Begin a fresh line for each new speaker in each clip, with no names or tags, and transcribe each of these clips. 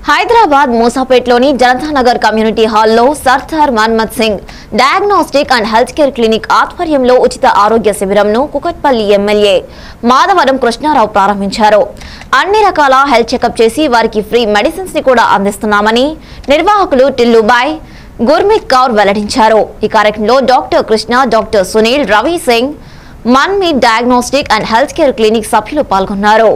Hyderabad మూసాపేట్లోని Janatanagar community హాల్లో Sardar Manmath Singh diagnostic and health care clinic ఆధ్వర్యంలో ఉచిత ఆరోగ్య శిబిరంను కుకట్పల్లి ఎమ్మెల్యే మాధవరం కృష్ణారావు ప్రారంభించారు అన్ని రకాల హెల్త్ చెకప్ చేసి వారికి ఫ్రీ మెడిసిన్స్ ని కూడా అందిస్తున్నామని నిర్వాహకులు టిల్లుబాయ్ గుర్మిత్ కౌర్ వెల్లడించారు ఈ కార్యక్రమంలో doctor Krishna doctor Sunil Ravi Singh Manmeet diagnostic and health care clinic సభ్యులు పాల్గొన్నారు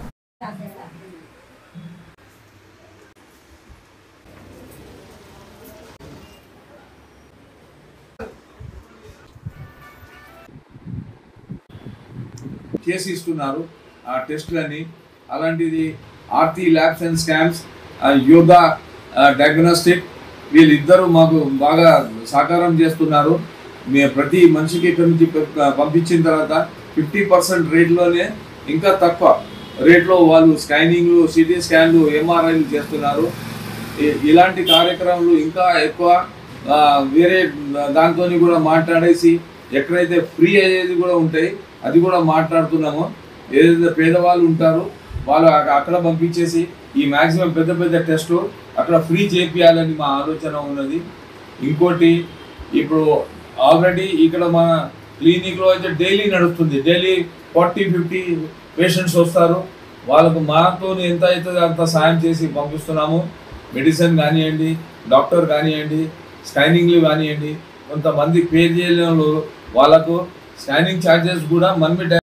చేసి ఇస్తున్నారు ఆ టెస్టులని అలాంటిది Aarti labs and scans Yoga diagnostic వీళ్ళిద్దరూ మాకు బాగా సహకారం చేస్తున్నారు మేము ప్రతి మనిషికి ఇక్కడి నుంచి ప- పంపించిన తర్వాత ఫిఫ్టీ పర్సెంట్ రేట్లోనే ఇంకా తక్కువ రేట్లో వాళ్ళు స్కానింగ్లు సిటీ స్కాన్లు ఎంఆర్ఐలు చేస్తున్నారు ఇ- ఇలాంటి కార్యక్రమాలు ఇంకా ఎక్కువ ఆ, వేరే దాంతో కూడా మాట్లాడేసి ఎక్కడైతే ఫ్రీ అయ్యేది కూడా ఉంటాయి అది కూడా మాట్లాడుతున్నాము ఏదైతే పేదవాళ్ళు ఉంటారో వాళ్ళు అక్క- అక్కడ పంపించేసి ఈ మ్యాక్సిమం పెద్ద పెద్ద టెస్టు అక్కడ ఫ్రీ చేపియాలని మా ఆలోచన ఉన్నది ఇంకోటి ఇప్పుడు ఆల్రెడీ ఇక్కడ మన క్లినిక్లో అయితే డైలీ నడుస్తుంది డైలీ ఫార్టీ ఫిఫ్టీ పేషెంట్స్ వస్తారు వాళ్ళకు మాతో ఎంత అవుతుందో అంత సాయం చేసి పంపిస్తున్నాము మెడిసిన్ కానివ్వండి డాక్టర్ కానివ్వండి స్కానింగ్లు కానివ్వండి కొంతమంది పే చేయలేని వాళ్ళు వాళ్ళకు స్కానింగ్ ఛార్జెస్ కూడా మనమే